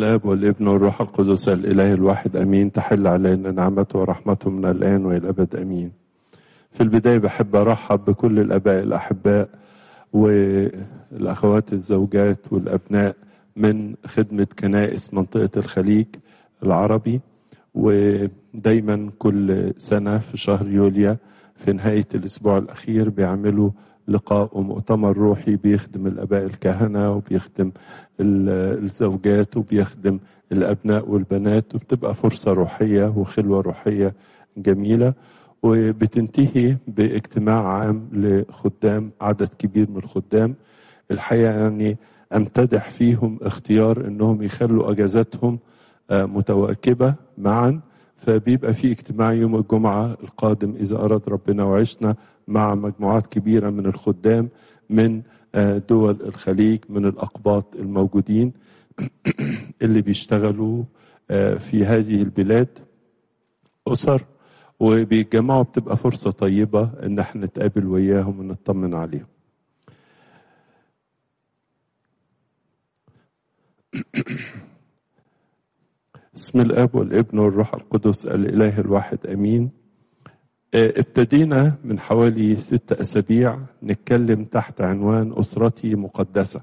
الاب والابن والروح القدس الاله الواحد امين تحل علينا نعمته ورحمته من الان والى الابد امين في البدايه بحب ارحب بكل الاباء الاحباء والاخوات الزوجات والابناء من خدمه كنائس منطقه الخليج العربي ودايما كل سنه في شهر يوليو في نهايه الاسبوع الاخير بيعملوا لقاء ومؤتمر روحي بيخدم الاباء الكهنه وبيخدم الزوجات وبيخدم الابناء والبنات وبتبقى فرصه روحيه وخلوه روحيه جميله وبتنتهي باجتماع عام لخدام عدد كبير من الخدام الحقيقه يعني امتدح فيهم اختيار انهم يخلوا اجازاتهم متواكبه معا فبيبقى في اجتماع يوم الجمعه القادم اذا اراد ربنا وعشنا مع مجموعات كبيره من الخدام من دول الخليج من الاقباط الموجودين اللي بيشتغلوا في هذه البلاد اسر وبيتجمعوا بتبقى فرصه طيبه ان احنا نتقابل وياهم ونطمن عليهم بسم الاب والابن والروح القدس الاله الواحد امين ابتدينا من حوالي ست أسابيع نتكلم تحت عنوان أسرتي مقدسة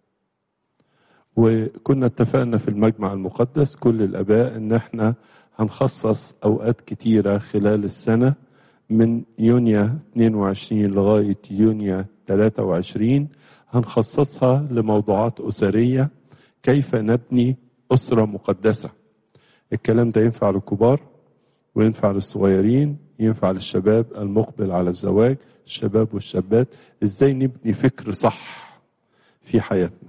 وكنا اتفقنا في المجمع المقدس كل الآباء إن احنا هنخصص أوقات كتيرة خلال السنة من يونيو 22 لغاية يونيو 23 هنخصصها لموضوعات أسرية كيف نبني أسرة مقدسة الكلام ده ينفع للكبار وينفع للصغيرين ينفع للشباب المقبل على الزواج الشباب والشابات ازاي نبني فكر صح في حياتنا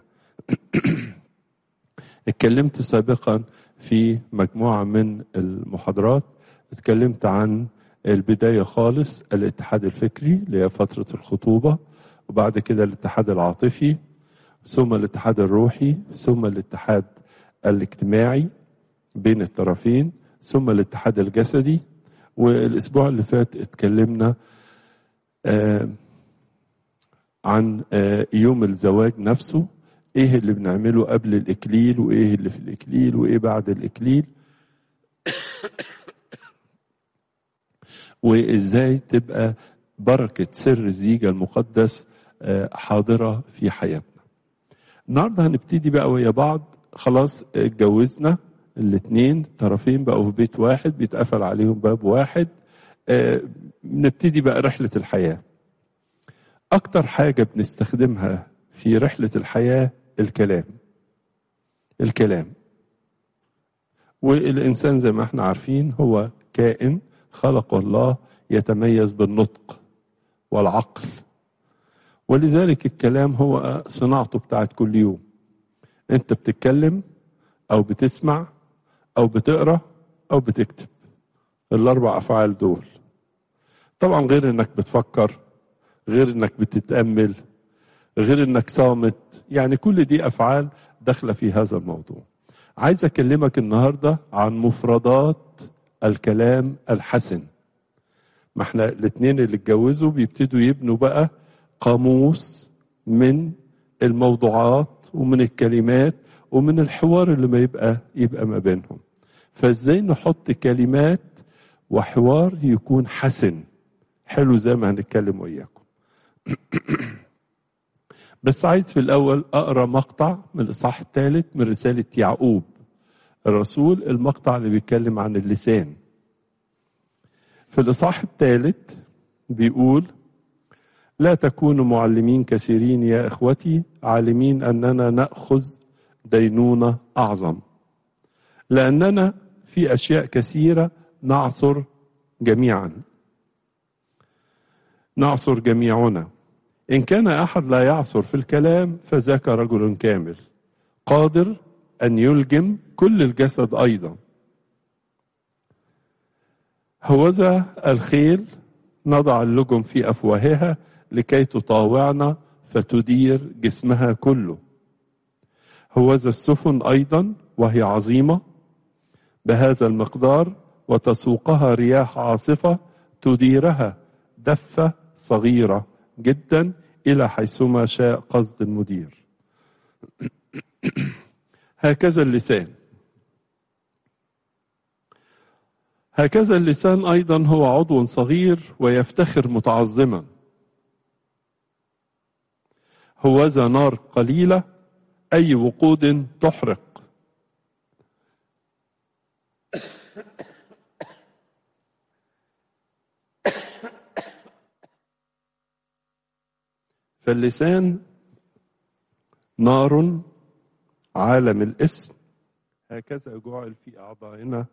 اتكلمت سابقا في مجموعة من المحاضرات اتكلمت عن البداية خالص الاتحاد الفكري اللي هي فترة الخطوبة وبعد كده الاتحاد العاطفي ثم الاتحاد الروحي ثم الاتحاد الاجتماعي بين الطرفين ثم الاتحاد الجسدي والاسبوع اللي فات اتكلمنا آه عن آه يوم الزواج نفسه ايه اللي بنعمله قبل الاكليل وايه اللي في الاكليل وايه بعد الاكليل وازاي تبقى بركه سر الزيجه المقدس آه حاضره في حياتنا النهارده هنبتدي بقى ويا بعض خلاص اتجوزنا الاثنين طرفين بقوا في بيت واحد بيتقفل عليهم باب واحد آه نبتدي بقى رحلة الحياة أكتر حاجة بنستخدمها في رحلة الحياة الكلام الكلام والإنسان زي ما احنا عارفين هو كائن خلق الله يتميز بالنطق والعقل ولذلك الكلام هو صناعته بتاعت كل يوم انت بتتكلم او بتسمع او بتقرا او بتكتب الاربع افعال دول طبعا غير انك بتفكر غير انك بتتامل غير انك صامت يعني كل دي افعال داخله في هذا الموضوع عايز اكلمك النهارده عن مفردات الكلام الحسن ما احنا الاثنين اللي اتجوزوا بيبتدوا يبنوا بقى قاموس من الموضوعات ومن الكلمات ومن الحوار اللي ما يبقى يبقى ما بينهم فازاي نحط كلمات وحوار يكون حسن حلو زي ما هنتكلم وياكم بس عايز في الاول اقرا مقطع من الاصحاح الثالث من رساله يعقوب الرسول المقطع اللي بيتكلم عن اللسان في الاصحاح الثالث بيقول لا تكونوا معلمين كثيرين يا اخوتي عالمين اننا ناخذ دينونة أعظم لأننا في أشياء كثيرة نعصر جميعا نعصر جميعنا إن كان أحد لا يعصر في الكلام فذاك رجل كامل قادر أن يلجم كل الجسد أيضا هوذا الخيل نضع اللجم في أفواهها لكي تطاوعنا فتدير جسمها كله هوذا السفن ايضا وهي عظيمه بهذا المقدار وتسوقها رياح عاصفه تديرها دفه صغيره جدا الى حيثما شاء قصد المدير هكذا اللسان هكذا اللسان ايضا هو عضو صغير ويفتخر متعظما هوذا نار قليله اي وقود تحرق فاللسان نار عالم الاسم هكذا جعل في اعضائنا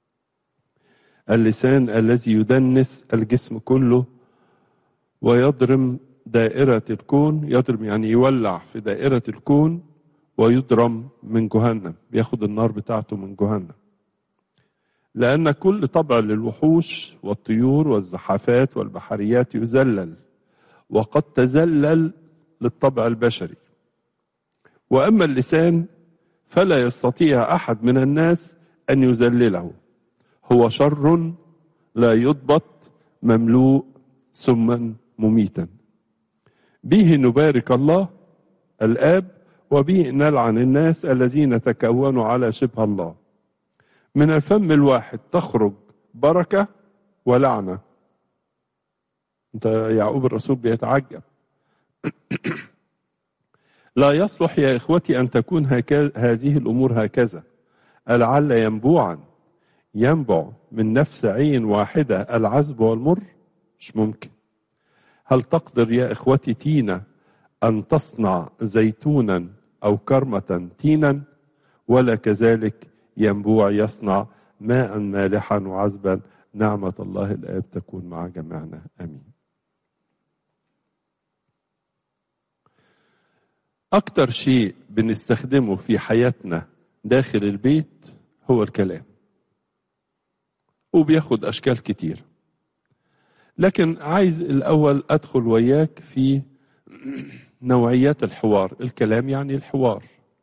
اللسان الذي يدنس الجسم كله ويضرم دائرة الكون يضرم يعني يولع في دائرة الكون ويضرم من جهنم بياخد النار بتاعته من جهنم لأن كل طبع للوحوش والطيور والزحافات والبحريات يذلل وقد تذلل للطبع البشري واما اللسان فلا يستطيع احد من الناس ان يذلله هو شر لا يضبط مملوء سما مميتا به نبارك الله الاب وبه نلعن الناس الذين تكونوا على شبه الله من الفم الواحد تخرج بركه ولعنه انت يعقوب الرسول بيتعجب لا يصلح يا اخوتي ان تكون هكذا هذه الامور هكذا لعل ينبوعا ينبع من نفس عين واحده العذب والمر مش ممكن هل تقدر يا اخوتي تينا ان تصنع زيتونا او كرمه تينا ولا كذلك ينبوع يصنع ماء مالحا وعذبا نعمه الله الاب تكون مع جميعنا امين أكتر شيء بنستخدمه في حياتنا داخل البيت هو الكلام وبياخد أشكال كتير لكن عايز الأول أدخل وياك في نوعيات الحوار الكلام يعني الحوار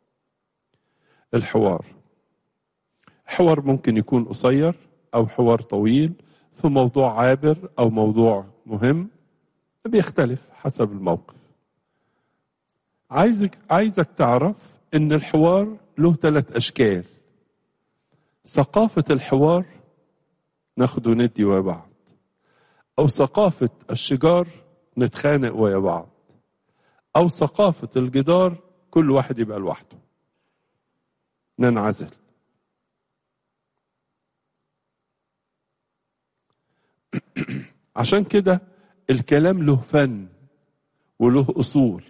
الحوار حوار ممكن يكون قصير أو حوار طويل في موضوع عابر أو موضوع مهم بيختلف حسب الموقف عايزك عايزك تعرف ان الحوار له ثلاث اشكال ثقافة الحوار ناخد وندي ويا بعض او ثقافة الشجار نتخانق ويا بعض او ثقافة الجدار كل واحد يبقى لوحده ننعزل عشان كده الكلام له فن وله اصول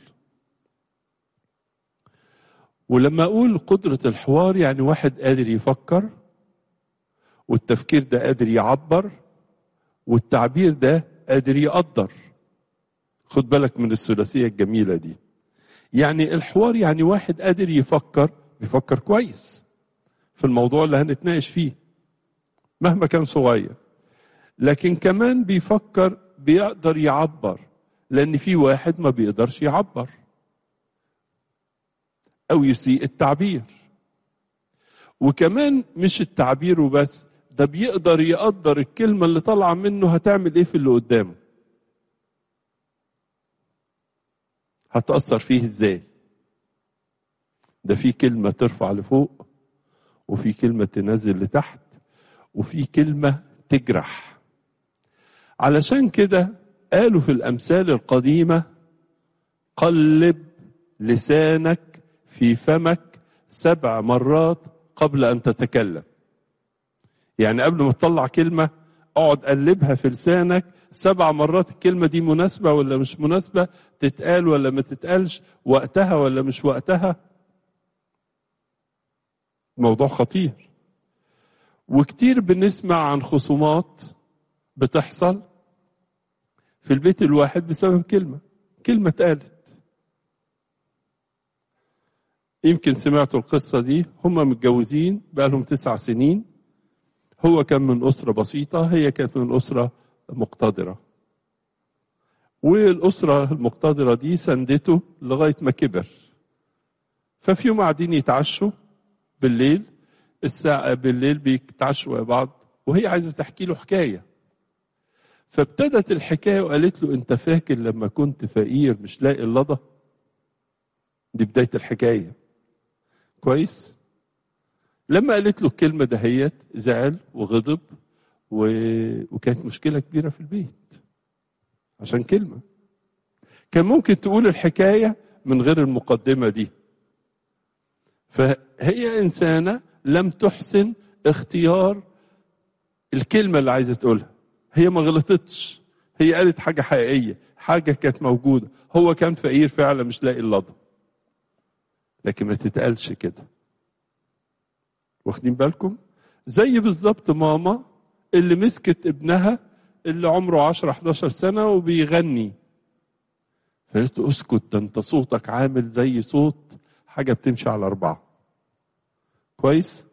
ولما اقول قدرة الحوار يعني واحد قادر يفكر والتفكير ده قادر يعبر والتعبير ده قادر يقدر خد بالك من الثلاثية الجميلة دي يعني الحوار يعني واحد قادر يفكر بيفكر كويس في الموضوع اللي هنتناقش فيه مهما كان صغير لكن كمان بيفكر بيقدر يعبر لان في واحد ما بيقدرش يعبر او يسيء التعبير وكمان مش التعبير وبس ده بيقدر يقدر الكلمة اللي طالعة منه هتعمل ايه في اللي قدامه هتأثر فيه ازاي ده في كلمة ترفع لفوق وفي كلمة تنزل لتحت وفي كلمة تجرح علشان كده قالوا في الأمثال القديمة قلب لسانك في فمك سبع مرات قبل ان تتكلم يعني قبل ما تطلع كلمه اقعد قلبها في لسانك سبع مرات الكلمه دي مناسبه ولا مش مناسبه تتقال ولا ما تتقالش وقتها ولا مش وقتها موضوع خطير وكتير بنسمع عن خصومات بتحصل في البيت الواحد بسبب كلمه كلمه اتقالت يمكن سمعتوا القصة دي هم متجوزين بقالهم تسع سنين هو كان من أسرة بسيطة هي كانت من أسرة مقتدرة والأسرة المقتدرة دي سندته لغاية ما كبر ففي يوم قاعدين يتعشوا بالليل الساعة بالليل بيتعشوا مع بعض وهي عايزة تحكي له حكاية فابتدت الحكاية وقالت له أنت فاكر لما كنت فقير مش لاقي اللضة دي بداية الحكاية كويس لما قالت له الكلمة دهيت زعل وغضب و... وكانت مشكلة كبيرة في البيت عشان كلمة كان ممكن تقول الحكاية من غير المقدمة دي فهي إنسانة لم تحسن اختيار الكلمة اللي عايزة تقولها هي ما غلطتش هي قالت حاجة حقيقية حاجة كانت موجودة هو كان فقير فعلا مش لاقي اللضم لكن ما تتقالش كده واخدين بالكم زي بالظبط ماما اللي مسكت ابنها اللي عمره 10 11 سنة وبيغني فقلت اسكت ده انت صوتك عامل زي صوت حاجة بتمشي على أربعة كويس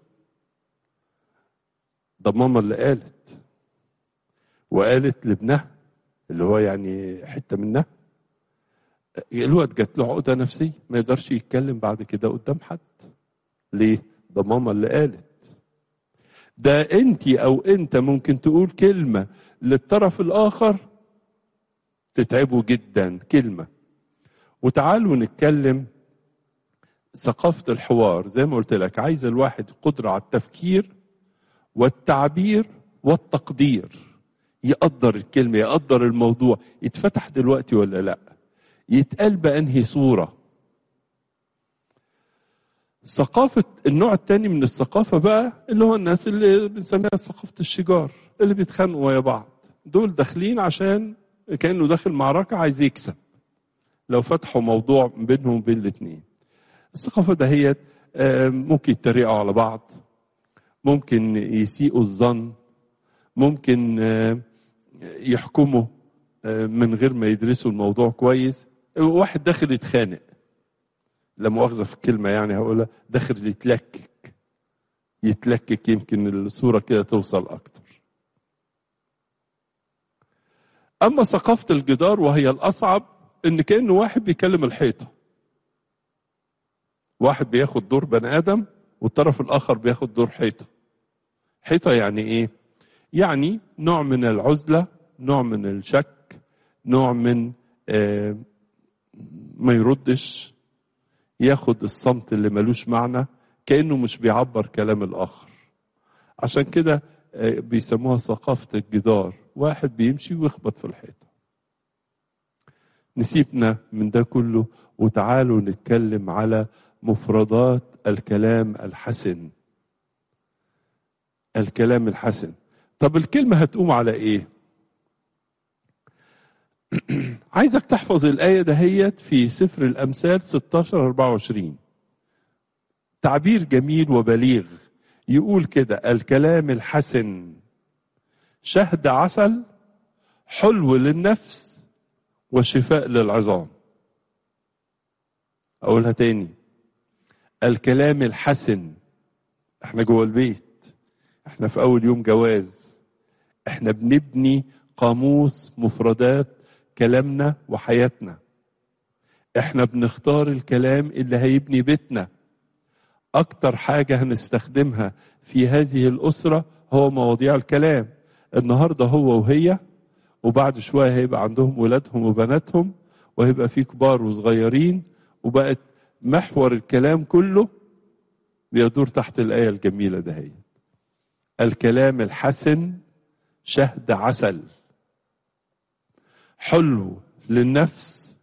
ده ماما اللي قالت وقالت لابنها اللي هو يعني حته منها الواد جات له عقده نفسيه ما يقدرش يتكلم بعد كده قدام حد ليه ده ماما اللي قالت ده انت او انت ممكن تقول كلمه للطرف الاخر تتعبه جدا كلمه وتعالوا نتكلم ثقافه الحوار زي ما قلت لك عايز الواحد قدره على التفكير والتعبير والتقدير يقدر الكلمة يقدر الموضوع يتفتح دلوقتي ولا لا يتقال بأنهي صورة ثقافة النوع التاني من الثقافة بقى اللي هو الناس اللي بنسميها ثقافة الشجار اللي بيتخانقوا ويا بعض دول داخلين عشان كأنه داخل معركة عايز يكسب لو فتحوا موضوع بينهم وبين الاثنين الثقافة دهيت ممكن يتريقوا على بعض ممكن يسيئوا الظن ممكن يحكموا من غير ما يدرسوا الموضوع كويس واحد داخل يتخانق لا مؤاخذة في الكلمة يعني هقولها داخل يتلكك يتلكك يمكن الصورة كده توصل أكتر أما ثقافة الجدار وهي الأصعب إن كأنه واحد بيكلم الحيطة واحد بياخد دور بني آدم والطرف الآخر بياخد دور حيطة حيطة يعني إيه؟ يعني نوع من العزلة نوع من الشك نوع من آه ما يردش ياخد الصمت اللي ملوش معنى كأنه مش بيعبر كلام الآخر عشان كده آه بيسموها ثقافة الجدار واحد بيمشي ويخبط في الحيطة نسيبنا من ده كله وتعالوا نتكلم على مفردات الكلام الحسن الكلام الحسن طب الكلمة هتقوم على ايه عايزك تحفظ الآية دهيت في سفر الأمثال 16 24 تعبير جميل وبليغ يقول كده الكلام الحسن شهد عسل حلو للنفس وشفاء للعظام أقولها تاني الكلام الحسن احنا جوه البيت احنا في اول يوم جواز احنا بنبني قاموس مفردات كلامنا وحياتنا احنا بنختار الكلام اللي هيبني بيتنا اكتر حاجة هنستخدمها في هذه الاسرة هو مواضيع الكلام النهاردة هو وهي وبعد شوية هيبقى عندهم ولادهم وبناتهم وهيبقى في كبار وصغيرين وبقت محور الكلام كله بيدور تحت الآية الجميلة دهي الكلام الحسن شهد عسل حلو للنفس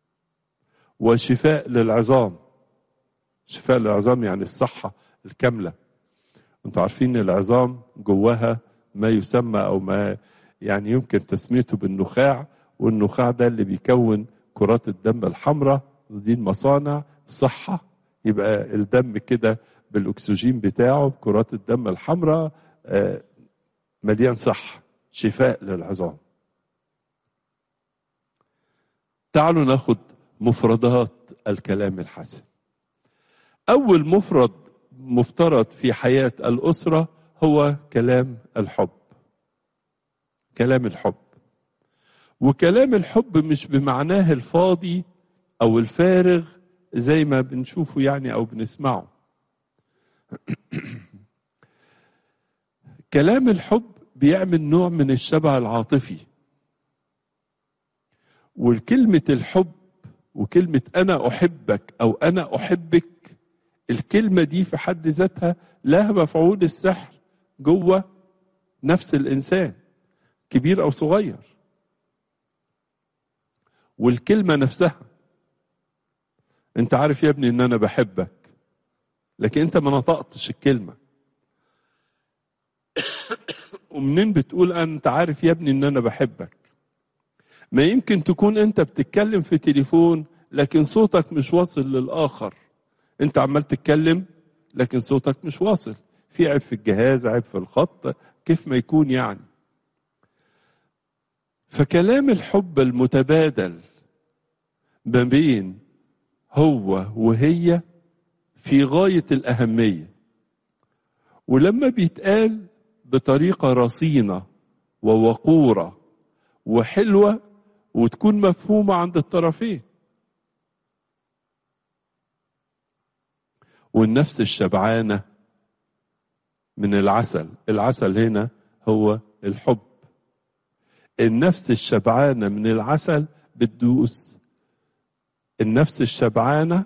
وشفاء للعظام شفاء للعظام يعني الصحة الكاملة انتوا عارفين العظام جواها ما يسمى او ما يعني يمكن تسميته بالنخاع والنخاع ده اللي بيكون كرات الدم الحمراء دي المصانع صحة يبقى الدم كده بالأكسجين بتاعه بكرات الدم الحمراء مليان صح شفاء للعظام تعالوا ناخد مفردات الكلام الحسن أول مفرد مفترض في حياة الأسرة هو كلام الحب كلام الحب وكلام الحب مش بمعناه الفاضي أو الفارغ زي ما بنشوفه يعني أو بنسمعه كلام الحب بيعمل نوع من الشبع العاطفي والكلمة الحب وكلمة أنا أحبك أو أنا أحبك الكلمة دي في حد ذاتها لها مفعول السحر جوه نفس الانسان كبير او صغير والكلمه نفسها انت عارف يا ابني ان انا بحبك لكن انت ما نطقتش الكلمه ومنين بتقول انت عارف يا ابني ان انا بحبك ما يمكن تكون انت بتتكلم في تليفون لكن صوتك مش واصل للاخر انت عمال تتكلم لكن صوتك مش واصل في عيب في الجهاز عيب في الخط كيف ما يكون يعني فكلام الحب المتبادل ما بين هو وهي في غاية الأهمية ولما بيتقال بطريقة رصينة ووقورة وحلوة وتكون مفهومة عند الطرفين والنفس الشبعانة من العسل العسل هنا هو الحب النفس الشبعانة من العسل بتدوس النفس الشبعانة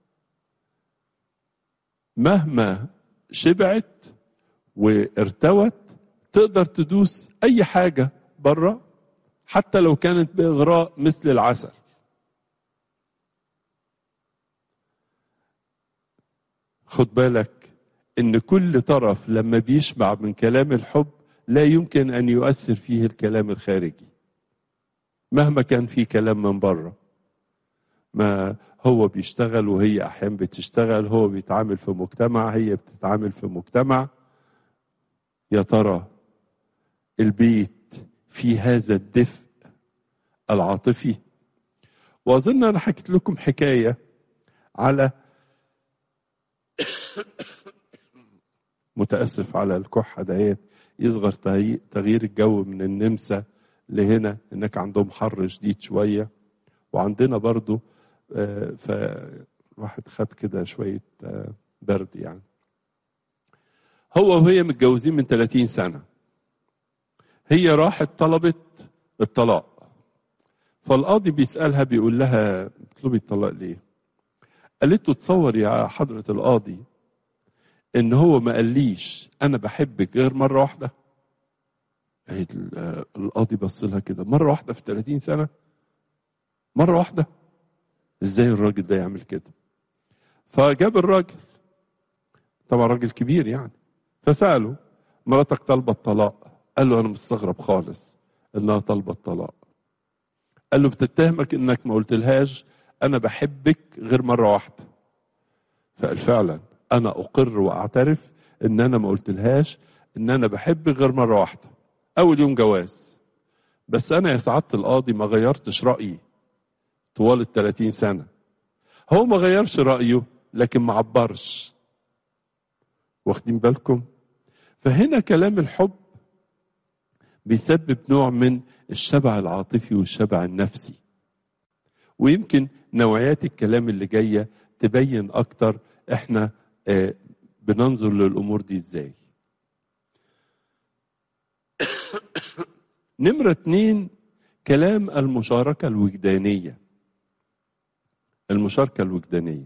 مهما شبعت وارتوت تقدر تدوس أي حاجة بره حتى لو كانت بإغراء مثل العسل خد بالك ان كل طرف لما بيشبع من كلام الحب لا يمكن ان يؤثر فيه الكلام الخارجي مهما كان في كلام من بره ما هو بيشتغل وهي احيانا بتشتغل هو بيتعامل في مجتمع هي بتتعامل في مجتمع يا ترى البيت في هذا الدفء العاطفي واظن انا حكيت لكم حكايه على متاسف على الكحه دهيت يصغر تغيير الجو من النمسا لهنا هناك عندهم حر شديد شويه وعندنا برضو فالواحد خد كده شويه برد يعني هو وهي متجوزين من 30 سنه هي راحت طلبت الطلاق فالقاضي بيسالها بيقول لها اطلبي الطلاق ليه قالت له تصور يا حضره القاضي ان هو ما قاليش انا بحبك غير مره واحده قالت القاضي بص لها كده مره واحده في 30 سنه مره واحده ازاي الراجل ده يعمل كده فجاب الراجل طبعا راجل كبير يعني فساله مراتك طالبه الطلاق قال له انا مستغرب خالص انها طالبه الطلاق قال له بتتهمك انك ما قلتلهاش انا بحبك غير مره واحده فقال فعلا انا اقر واعترف ان انا ما قلتلهاش ان انا بحبك غير مره واحده اول يوم جواز بس انا يا سعاده القاضي ما غيرتش رايي طوال ال 30 سنه هو ما غيرش رايه لكن ما عبرش واخدين بالكم فهنا كلام الحب بيسبب نوع من الشبع العاطفي والشبع النفسي ويمكن نوعيات الكلام اللي جايه تبين اكتر احنا آه بننظر للامور دي ازاي نمرة اتنين كلام المشاركة الوجدانية المشاركة الوجدانية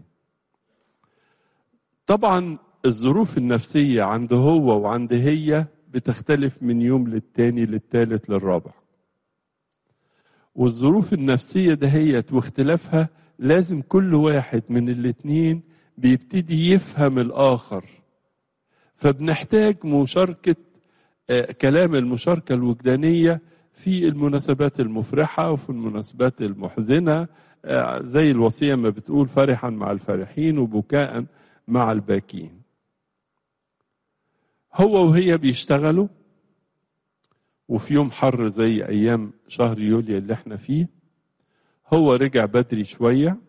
طبعا الظروف النفسية عند هو وعند هي بتختلف من يوم للتاني للتالت للرابع والظروف النفسية دهيت واختلافها لازم كل واحد من الاتنين بيبتدي يفهم الآخر فبنحتاج مشاركة آه كلام المشاركة الوجدانية في المناسبات المفرحة وفي المناسبات المحزنة آه زي الوصية ما بتقول فرحا مع الفرحين وبكاء مع الباكين هو وهي بيشتغلوا وفي يوم حر زي ايام شهر يوليو اللي احنا فيه هو رجع بدري شويه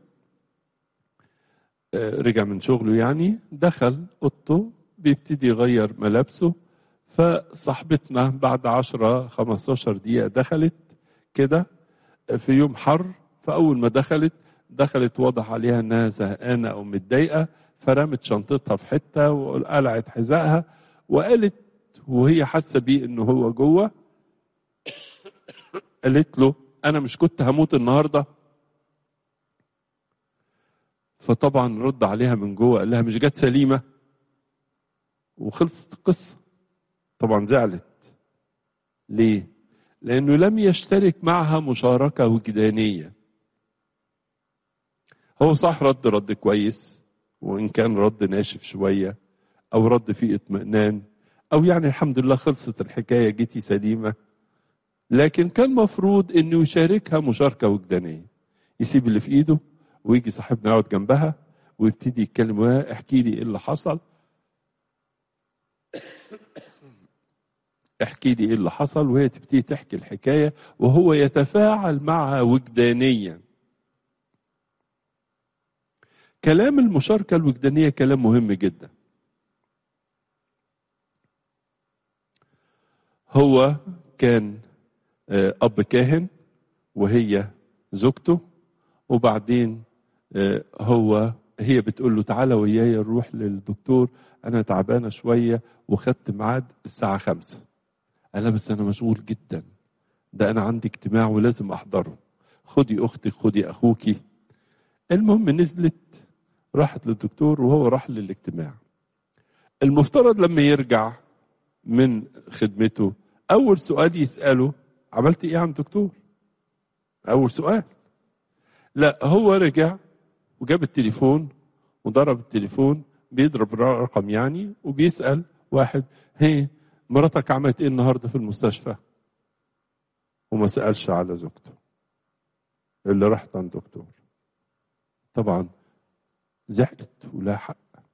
رجع من شغله يعني دخل اوضته بيبتدي يغير ملابسه فصاحبتنا بعد عشرة 15 دقيقة دخلت كده في يوم حر فأول ما دخلت دخلت واضح عليها انها زهقانة او متضايقة فرمت شنطتها في حتة وقلعت حذائها وقالت وهي حاسة بيه انه هو جوه قالت له انا مش كنت هموت النهارده فطبعا رد عليها من جوه قال لها مش جت سليمه وخلصت القصه طبعا زعلت ليه لانه لم يشترك معها مشاركه وجدانيه هو صح رد رد كويس وان كان رد ناشف شويه او رد فيه اطمئنان او يعني الحمد لله خلصت الحكايه جيتي سليمه لكن كان مفروض انه يشاركها مشاركه وجدانيه يسيب اللي في ايده ويجي صاحبنا يقعد جنبها ويبتدي يتكلم معاها احكي لي ايه اللي حصل احكي لي ايه اللي حصل وهي تبتدي تحكي الحكايه وهو يتفاعل معها وجدانيا كلام المشاركه الوجدانيه كلام مهم جدا هو كان اب كاهن وهي زوجته وبعدين هو هي بتقول له تعالى وياي نروح للدكتور انا تعبانه شويه وخدت ميعاد الساعه خمسة قال لها بس انا مشغول جدا ده انا عندي اجتماع ولازم احضره خدي اختك خدي اخوكي المهم نزلت راحت للدكتور وهو راح للاجتماع المفترض لما يرجع من خدمته اول سؤال يساله عملت ايه عند الدكتور اول سؤال لا هو رجع وجاب التليفون وضرب التليفون بيضرب رقم يعني وبيسال واحد هي مراتك عملت ايه النهارده في المستشفى وما سالش على زوجته اللي راحت عند دكتور طبعا زعلت ولا حق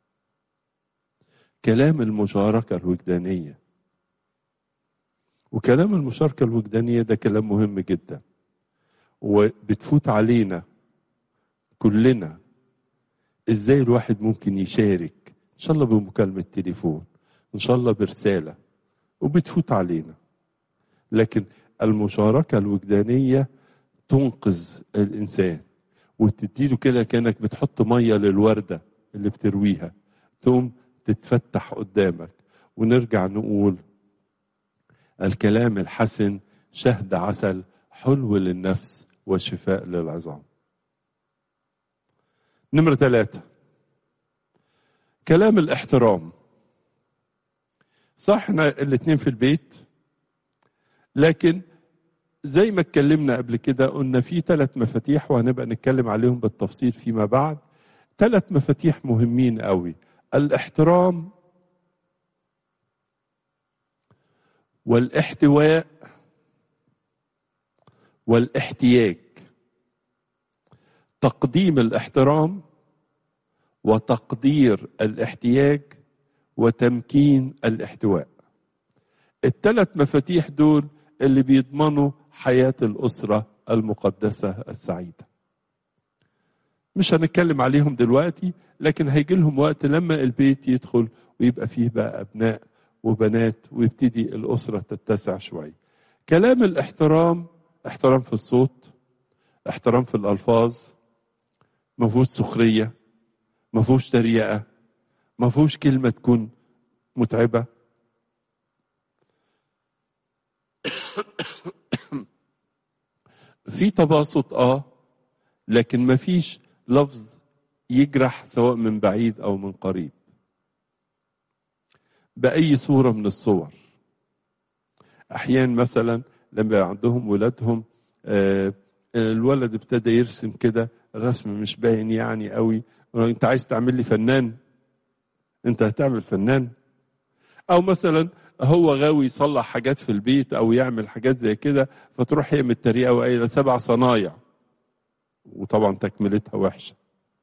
كلام المشاركة الوجدانية وكلام المشاركة الوجدانية ده كلام مهم جدا وبتفوت علينا كلنا ازاي الواحد ممكن يشارك ان شاء الله بمكالمة تليفون ان شاء الله برسالة وبتفوت علينا لكن المشاركة الوجدانية تنقذ الإنسان وتديله كده كأنك بتحط مية للوردة اللي بترويها تقوم تتفتح قدامك ونرجع نقول الكلام الحسن شهد عسل حلو للنفس وشفاء للعظام نمرة ثلاثة كلام الاحترام صح احنا الاتنين في البيت لكن زي ما اتكلمنا قبل كده قلنا في ثلاث مفاتيح وهنبقى نتكلم عليهم بالتفصيل فيما بعد ثلاث مفاتيح مهمين قوي الاحترام والاحتواء والاحتياج تقديم الاحترام وتقدير الاحتياج وتمكين الاحتواء الثلاث مفاتيح دول اللي بيضمنوا حياة الأسرة المقدسة السعيدة مش هنتكلم عليهم دلوقتي لكن هيجي لهم وقت لما البيت يدخل ويبقى فيه بقى أبناء وبنات ويبتدي الأسرة تتسع شوية كلام الاحترام احترام في الصوت احترام في الألفاظ ما فيهوش سخرية ما فيهوش تريقة ما فيهوش كلمة تكون متعبة في تباسط اه لكن ما فيش لفظ يجرح سواء من بعيد او من قريب باي صوره من الصور احيانا مثلا لما عندهم ولادهم آه الولد ابتدى يرسم كده الرسم مش باين يعني قوي انت عايز تعمل لي فنان انت هتعمل فنان او مثلا هو غاوي يصلح حاجات في البيت او يعمل حاجات زي كده فتروح هي متريقه وقايله سبع صنايع وطبعا تكملتها وحشه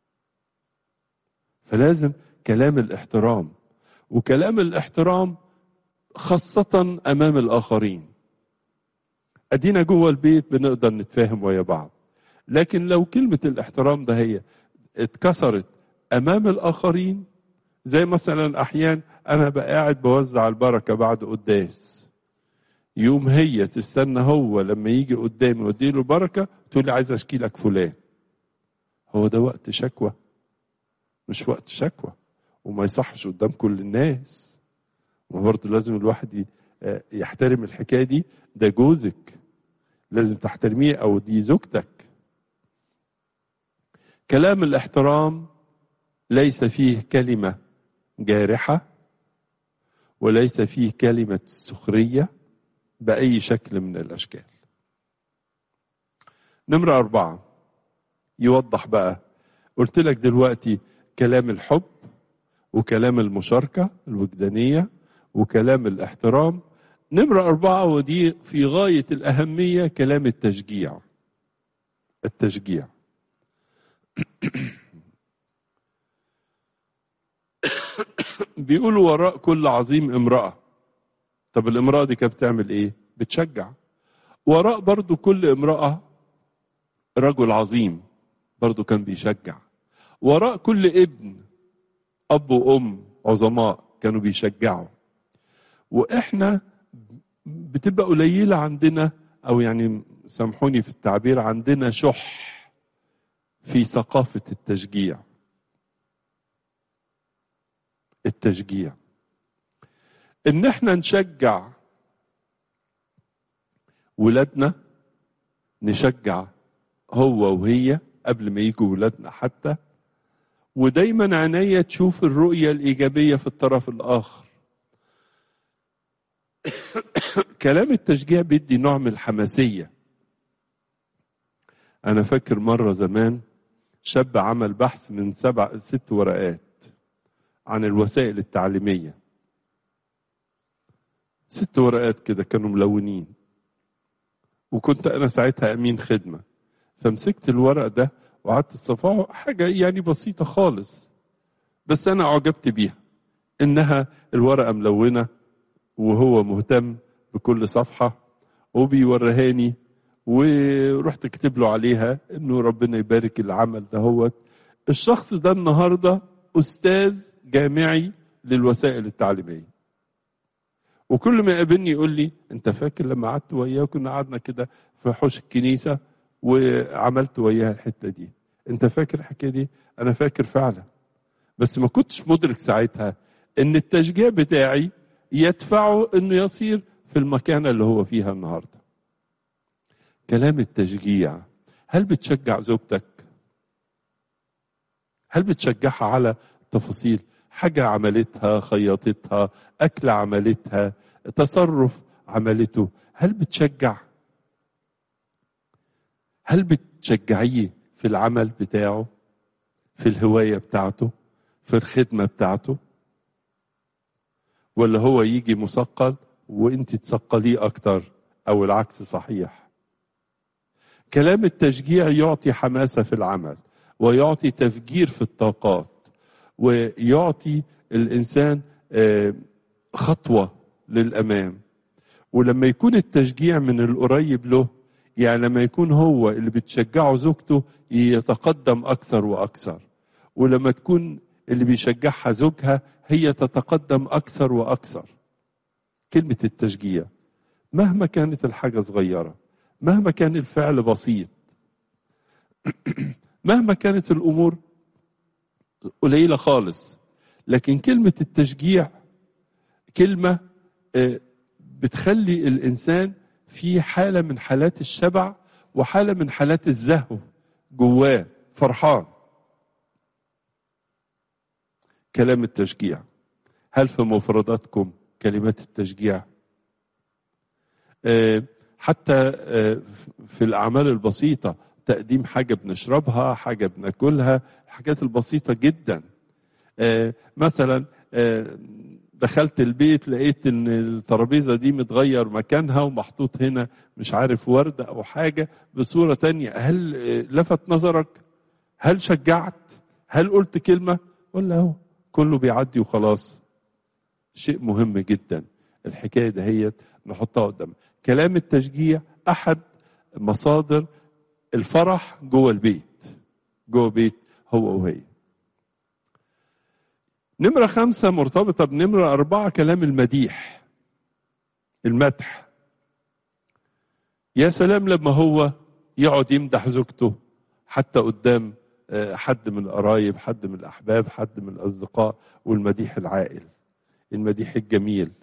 فلازم كلام الاحترام وكلام الاحترام خاصة أمام الآخرين أدينا جوه البيت بنقدر نتفاهم ويا بعض لكن لو كلمة الاحترام ده هي اتكسرت أمام الآخرين زي مثلا أحيان أنا بقى قاعد بوزع البركة بعد قداس يوم هي تستنى هو لما يجي قدامي واديله البركة تقول لي عايز أشكي لك فلان هو ده وقت شكوى مش وقت شكوى وما يصحش قدام كل الناس وبرضه لازم الواحد يحترم الحكايه دي ده جوزك لازم تحترميه او دي زوجتك كلام الاحترام ليس فيه كلمه جارحه وليس فيه كلمه سخريه بأي شكل من الأشكال نمرة أربعة يوضح بقى قلت لك دلوقتي كلام الحب وكلام المشاركة الوجدانية وكلام الاحترام نمرة أربعة ودي في غاية الأهمية كلام التشجيع التشجيع بيقولوا وراء كل عظيم امرأة طب الامرأة دي كانت بتعمل ايه بتشجع وراء برضو كل امرأة رجل عظيم برضو كان بيشجع وراء كل ابن اب وام عظماء كانوا بيشجعوا واحنا بتبقى قليله عندنا او يعني سامحوني في التعبير عندنا شح في ثقافه التشجيع التشجيع ان احنا نشجع ولادنا نشجع هو وهي قبل ما يجوا ولادنا حتى ودايما عينيا تشوف الرؤية الإيجابية في الطرف الآخر كلام التشجيع بيدي نوع من الحماسية أنا فاكر مرة زمان شاب عمل بحث من سبع ست ورقات عن الوسائل التعليمية ست ورقات كده كانوا ملونين وكنت أنا ساعتها أمين خدمة فمسكت الورق ده وقعدت الصفاء حاجة يعني بسيطة خالص بس أنا أعجبت بيها إنها الورقة ملونة وهو مهتم بكل صفحة وبيورهاني ورحت كتب له عليها إنه ربنا يبارك العمل دهوت الشخص ده النهاردة أستاذ جامعي للوسائل التعليمية وكل ما يقابلني يقول لي أنت فاكر لما قعدت وياه كنا قعدنا كده في حوش الكنيسة وعملت وياها الحته دي انت فاكر الحكايه دي انا فاكر فعلا بس ما كنتش مدرك ساعتها ان التشجيع بتاعي يدفعه انه يصير في المكانه اللي هو فيها النهارده كلام التشجيع هل بتشجع زوجتك هل بتشجعها على تفاصيل حاجه عملتها خيطتها اكل عملتها تصرف عملته هل بتشجع هل بتشجعيه في العمل بتاعه في الهوايه بتاعته في الخدمه بتاعته ولا هو يجي مثقل وانت تثقليه اكتر او العكس صحيح كلام التشجيع يعطي حماسه في العمل ويعطي تفجير في الطاقات ويعطي الانسان خطوه للامام ولما يكون التشجيع من القريب له يعني لما يكون هو اللي بتشجعه زوجته يتقدم اكثر واكثر ولما تكون اللي بيشجعها زوجها هي تتقدم اكثر واكثر كلمه التشجيع مهما كانت الحاجه صغيره مهما كان الفعل بسيط مهما كانت الامور قليله خالص لكن كلمه التشجيع كلمه بتخلي الانسان في حالة من حالات الشبع وحالة من حالات الزهو جواه فرحان كلام التشجيع هل في مفرداتكم كلمات التشجيع أه حتى أه في الأعمال البسيطة تقديم حاجة بنشربها حاجة بناكلها الحاجات البسيطة جدا أه مثلا دخلت البيت لقيت ان الترابيزه دي متغير مكانها ومحطوط هنا مش عارف ورده او حاجه بصوره تانية هل لفت نظرك هل شجعت هل قلت كلمه ولا هو كله بيعدي وخلاص شيء مهم جدا الحكايه دهيت نحطها قدام كلام التشجيع احد مصادر الفرح جوه البيت جوه بيت هو وهي نمرة خمسة مرتبطة بنمرة أربعة كلام المديح المدح يا سلام لما هو يقعد يمدح زوجته حتى قدام حد من القرايب حد من الأحباب حد من الأصدقاء والمديح العائل المديح الجميل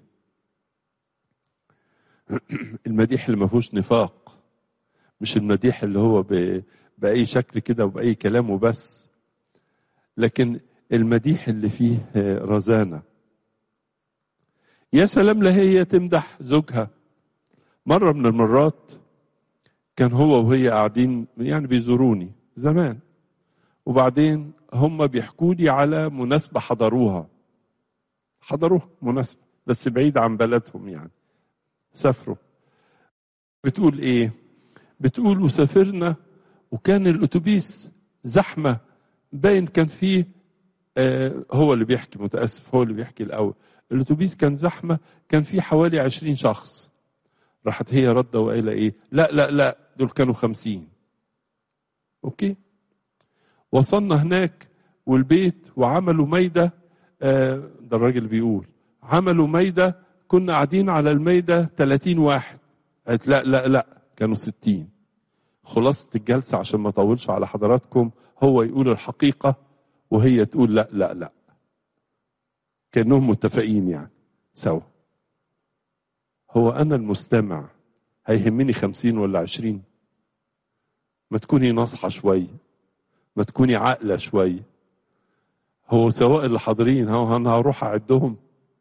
المديح اللي ما فيهوش نفاق مش المديح اللي هو بأي شكل كده وبأي كلام وبس لكن المديح اللي فيه رزانة يا سلام لا هي تمدح زوجها مرة من المرات كان هو وهي قاعدين يعني بيزوروني زمان وبعدين هم بيحكوا لي على مناسبة حضروها حضروها مناسبة بس بعيد عن بلدهم يعني سافروا بتقول ايه بتقول وسافرنا وكان الاتوبيس زحمة باين كان فيه آه هو اللي بيحكي متأسف هو اللي بيحكي الأول الاتوبيس كان زحمة كان فيه حوالي عشرين شخص راحت هي ردة وقايلة ايه لا لا لا دول كانوا خمسين اوكي وصلنا هناك والبيت وعملوا ميدة آه ده الراجل بيقول عملوا ميدة كنا قاعدين على الميدة 30 واحد قالت لا لا لا كانوا 60 خلاصة الجلسة عشان ما اطولش على حضراتكم هو يقول الحقيقة وهي تقول لا لا لا كأنهم متفقين يعني سوا هو أنا المستمع هيهمني خمسين ولا عشرين ما تكوني ناصحة شوية ما تكوني عاقلة شوية هو سواء اللي حاضرين هو أنا هروح أعدهم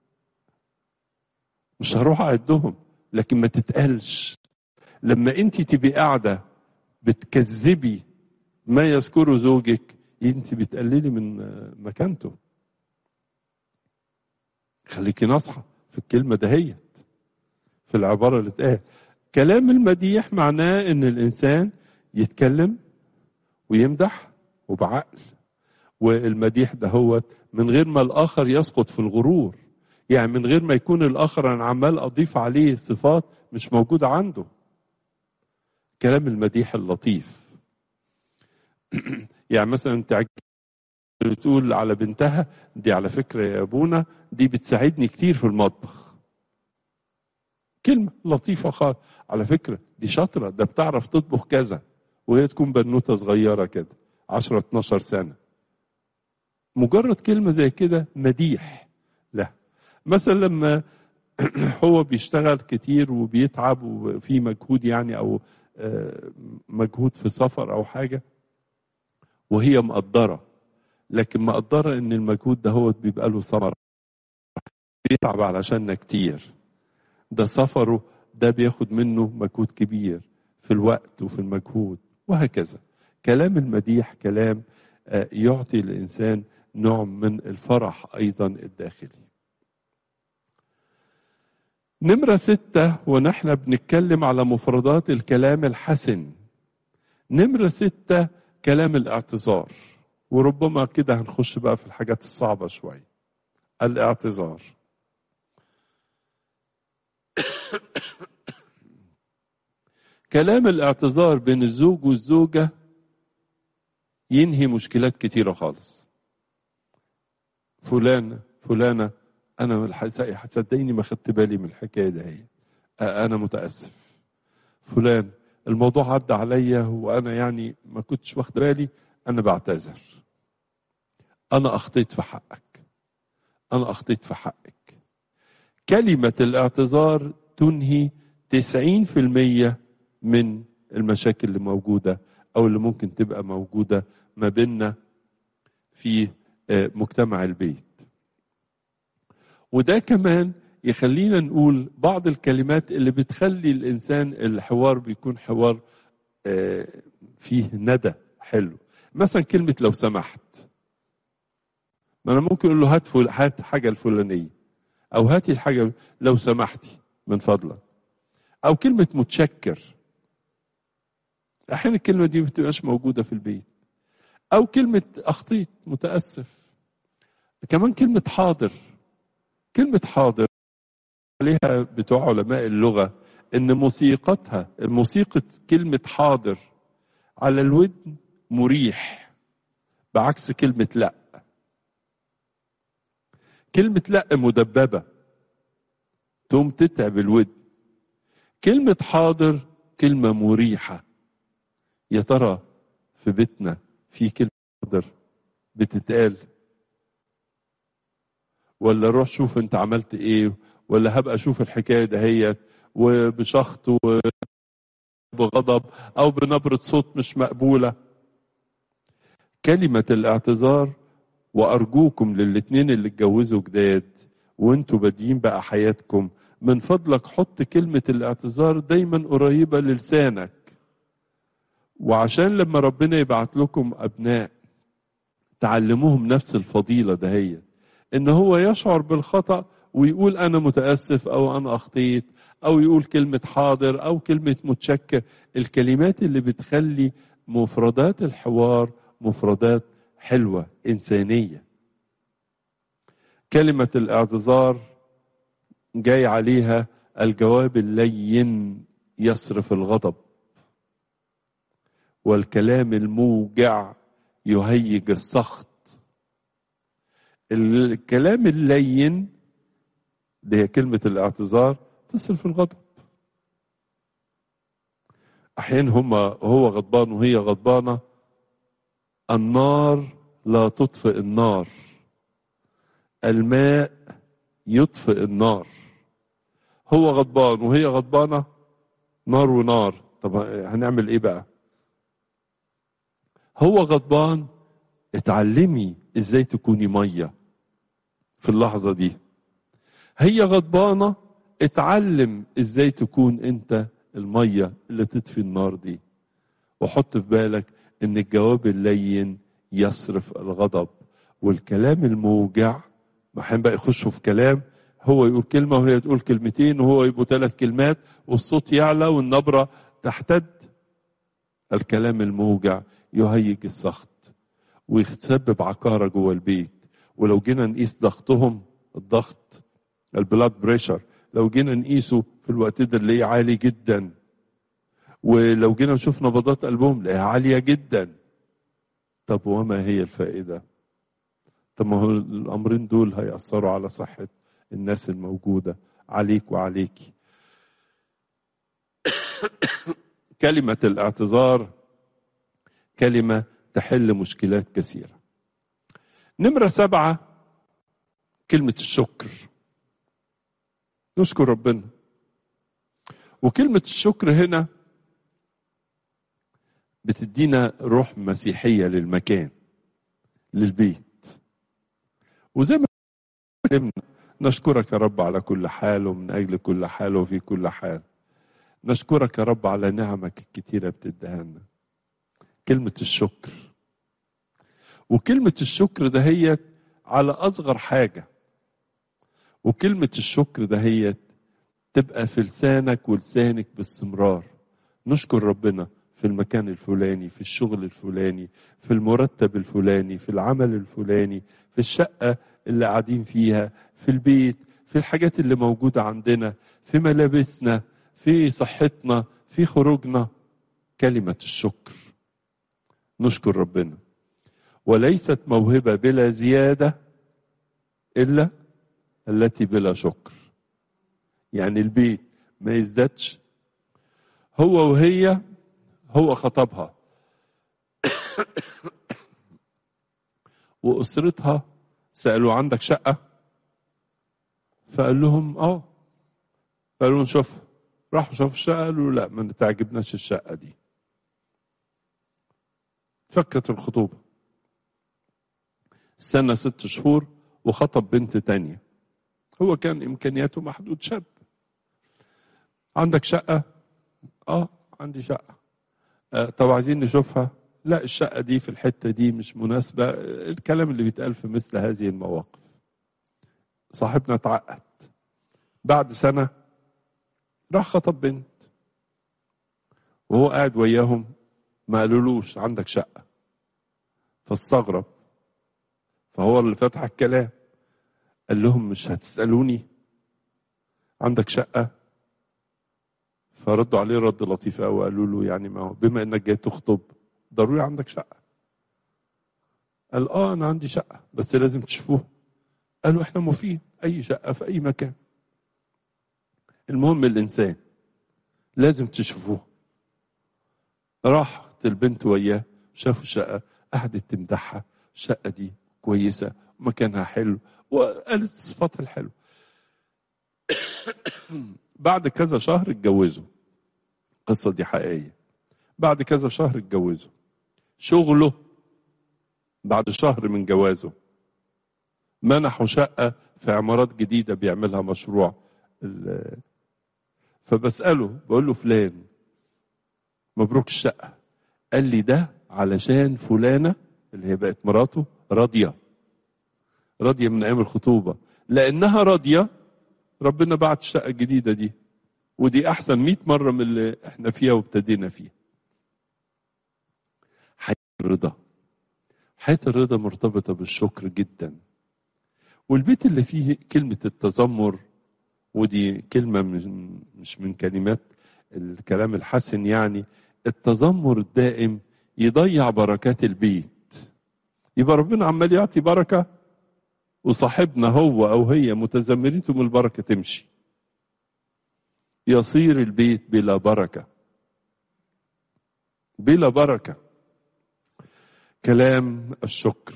مش هروح أعدهم لكن ما تتقلش لما أنت تبقي قاعدة بتكذبي ما يذكره زوجك أنت بتقللي من مكانته خليكي ناصحة في الكلمة دهيت في العبارة اللي اتقال كلام المديح معناه ان الانسان يتكلم ويمدح وبعقل والمديح ده هو من غير ما الاخر يسقط في الغرور يعني من غير ما يكون الاخر انا عمال اضيف عليه صفات مش موجوده عنده كلام المديح اللطيف يعني مثلا انت بتقول على بنتها دي على فكره يا ابونا دي بتساعدني كتير في المطبخ كلمة لطيفة خالص على فكرة دي شاطرة ده بتعرف تطبخ كذا وهي تكون بنوتة صغيرة كده 10 12 سنة مجرد كلمة زي كده مديح لا مثلا لما هو بيشتغل كتير وبيتعب وفي مجهود يعني او مجهود في سفر او حاجة وهي مقدرة لكن مقدرة ان المجهود ده هو بيبقى له ثمرة بيتعب علشاننا كتير ده سفره ده بياخد منه مجهود كبير في الوقت وفي المجهود وهكذا كلام المديح كلام يعطي الإنسان نوع من الفرح أيضا الداخلي نمرة ستة ونحن بنتكلم على مفردات الكلام الحسن نمرة ستة كلام الاعتذار وربما كده هنخش بقى في الحاجات الصعبة شوية الاعتذار كلام الاعتذار بين الزوج والزوجة ينهي مشكلات كتيرة خالص فلان فلانة أنا صدقيني ما خدت بالي من الحكاية دي هي أنا متأسف فلان الموضوع عدى عليا وأنا يعني ما كنتش واخد بالي أنا بعتذر أنا أخطيت في حقك أنا أخطيت في حقك كلمة الاعتذار تنهي 90% من المشاكل اللي موجودة أو اللي ممكن تبقى موجودة ما بيننا في مجتمع البيت وده كمان يخلينا نقول بعض الكلمات اللي بتخلي الإنسان الحوار بيكون حوار فيه ندى حلو مثلا كلمة لو سمحت ما أنا ممكن أقول له هات فل... هات حاجة الفلانية أو هاتي الحاجة لو سمحتي من فضلك أو كلمة متشكر أحيانا الكلمة دي ما بتبقاش موجودة في البيت أو كلمة أخطيت متأسف كمان كلمة حاضر كلمة حاضر عليها بتوع علماء اللغة إن موسيقتها موسيقى كلمة حاضر على الودن مريح بعكس كلمة لأ كلمة لأ مدببة تقوم تتعب الودن كلمة حاضر كلمة مريحة يا ترى في بيتنا في كلمة حاضر بتتقال ولا روح شوف انت عملت ايه ولا هبقى اشوف الحكاية دهيت وبشخط وبغضب او بنبرة صوت مش مقبولة كلمة الاعتذار وارجوكم للاتنين اللي اتجوزوا جداد وانتوا بادئين بقى حياتكم من فضلك حط كلمة الاعتذار دايما قريبة للسانك وعشان لما ربنا يبعت لكم أبناء تعلموهم نفس الفضيلة دهيت إن هو يشعر بالخطأ ويقول أنا متأسف أو أنا أخطيت أو يقول كلمة حاضر أو كلمة متشكر الكلمات اللي بتخلي مفردات الحوار مفردات حلوة إنسانية كلمة الاعتذار جاي عليها الجواب اللين يصرف الغضب والكلام الموجع يهيج السخط الكلام اللين اللي هي كلمة الاعتذار تصرف الغضب أحيانا هما هو غضبان وهي غضبانة النار لا تطفئ النار الماء يطفئ النار هو غضبان وهي غضبانة نار ونار طب هنعمل ايه بقى هو غضبان اتعلمي ازاي تكوني مية في اللحظة دي هي غضبانة اتعلم ازاي تكون انت المية اللي تطفي النار دي وحط في بالك ان الجواب اللين يصرف الغضب والكلام الموجع ما حين بقى يخشوا في كلام هو يقول كلمة وهي تقول كلمتين وهو يبقوا ثلاث كلمات والصوت يعلى والنبرة تحتد الكلام الموجع يهيج السخط ويسبب عكارة جوه البيت ولو جينا نقيس ضغطهم الضغط البلاد بريشر لو جينا نقيسه في الوقت ده اللي عالي جدا ولو جينا نشوف نبضات قلبهم نلاقيها عالية جدا طب وما هي الفائدة طب ما هو الأمرين دول هيأثروا على صحة الناس الموجودة عليك وعليك كلمة الاعتذار كلمة تحل مشكلات كثيرة نمرة سبعة كلمة الشكر نشكر ربنا وكلمة الشكر هنا بتدينا روح مسيحية للمكان للبيت وزي ما علمنا نشكرك يا رب على كل حال ومن أجل كل حال وفي كل حال نشكرك يا رب على نعمك الكتيرة بتديها لنا كلمة الشكر وكلمة الشكر دهيت على أصغر حاجة وكلمة الشكر دهيت تبقى في لسانك ولسانك باستمرار نشكر ربنا في المكان الفلاني في الشغل الفلاني في المرتب الفلاني في العمل الفلاني في الشقة اللي قاعدين فيها في البيت في الحاجات اللي موجودة عندنا في ملابسنا في صحتنا في خروجنا كلمة الشكر نشكر ربنا وليست موهبة بلا زيادة إلا التي بلا شكر يعني البيت ما يزدادش هو وهي هو خطبها وأسرتها سألوا عندك شقة فقال لهم اه قالوا لهم شوف راحوا شافوا الشقة قالوا لا ما تعجبناش الشقة دي فكت الخطوبة استنى ست شهور وخطب بنت تانية هو كان إمكانياته محدود شاب عندك شقة اه عندي شقة آه طب عايزين نشوفها لا الشقة دي في الحتة دي مش مناسبة الكلام اللي بيتقال في مثل هذه المواقف صاحبنا اتعقد بعد سنة راح خطب بنت وهو قاعد وياهم ما قالولوش عندك شقة فاستغرب فهو اللي فتح الكلام قال لهم مش هتسألوني عندك شقة فردوا عليه رد لطيف قوي قالوا له يعني ما هو بما انك جاي تخطب ضروري عندك شقة قال اه انا عندي شقة بس لازم تشوفوها قالوا احنا موافقين اي شقة في اي مكان المهم الانسان لازم تشوفوه راحت البنت وياه شافوا شقة قعدت تمدحها الشقة دي كويسة مكانها حلو وقالت صفاتها الحلوة بعد كذا شهر اتجوزوا القصة دي حقيقية بعد كذا شهر اتجوزوا شغله بعد شهر من جوازه منحوا شقة في عمارات جديدة بيعملها مشروع فبسأله بقول له فلان مبروك الشقة قال لي ده علشان فلانة اللي هي بقت مراته راضية راضية من أيام الخطوبة لأنها راضية ربنا بعت الشقة الجديدة دي ودي أحسن مئة مرة من اللي احنا فيها وابتدينا فيها حياة الرضا حياة الرضا مرتبطة بالشكر جدا والبيت اللي فيه كلمة التذمر ودي كلمة مش من كلمات الكلام الحسن يعني التذمر الدائم يضيع بركات البيت يبقى ربنا عمال يعطي بركة وصاحبنا هو أو هي متذمرين ثم البركة تمشي يصير البيت بلا بركة بلا بركة كلام الشكر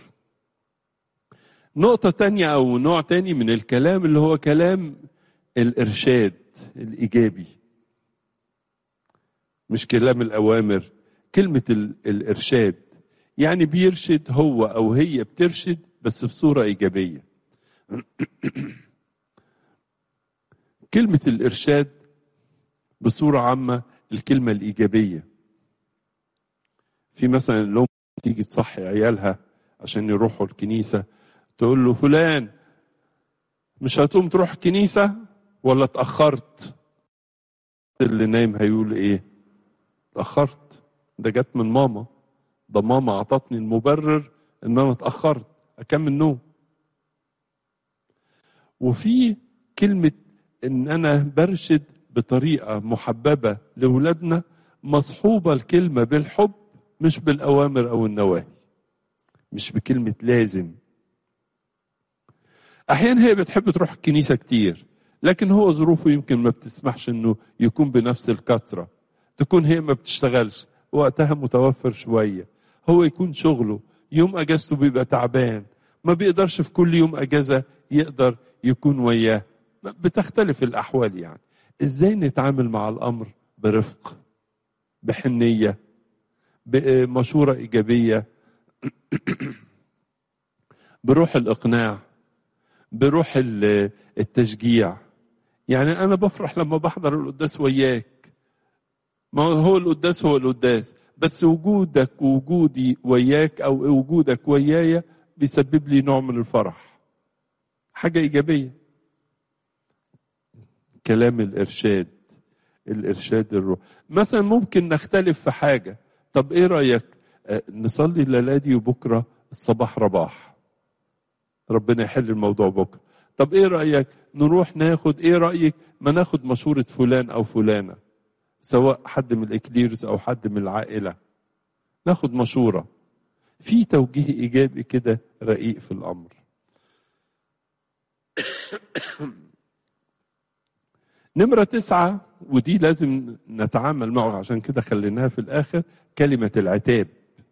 نقطة تانية أو نوع تاني من الكلام اللي هو كلام الإرشاد الإيجابي مش كلام الأوامر كلمة الإرشاد يعني بيرشد هو أو هي بترشد بس بصورة إيجابية كلمة الإرشاد بصورة عامة الكلمة الإيجابية في مثلا الأم تيجي تصحي عيالها عشان يروحوا الكنيسة تقول له فلان مش هتقوم تروح الكنيسة ولا اتأخرت اللي نايم هيقول ايه اتأخرت ده جت من ماما ده ماما أعطتني المبرر إن أنا اتأخرت أكمل نوم وفي كلمة إن أنا برشد بطريقة محببة لأولادنا مصحوبة الكلمة بالحب مش بالأوامر أو النواهي مش بكلمة لازم أحيانا هي بتحب تروح الكنيسة كتير لكن هو ظروفه يمكن ما بتسمحش إنه يكون بنفس الكثرة تكون هي ما بتشتغلش وقتها متوفر شوية هو يكون شغله يوم أجازته بيبقى تعبان ما بيقدرش في كل يوم أجازة يقدر يكون وياه بتختلف الأحوال يعني إزاي نتعامل مع الأمر برفق بحنية بمشورة إيجابية بروح الإقناع بروح التشجيع يعني أنا بفرح لما بحضر القداس وياك ما هو القداس هو القداس بس وجودك ووجودي وياك أو وجودك ويايا بيسبب لي نوع من الفرح حاجة إيجابية كلام الإرشاد الإرشاد الروح مثلا ممكن نختلف في حاجة طب إيه رأيك نصلي الليلة دي وبكرة الصباح رباح ربنا يحل الموضوع بكرة طب إيه رأيك نروح ناخد إيه رأيك ما ناخد مشورة فلان أو فلانة سواء حد من الإكليرز أو حد من العائلة ناخد مشورة في توجيه إيجابي كده رقيق في الأمر نمرة تسعة ودي لازم نتعامل معه عشان كده خليناها في الآخر كلمة العتاب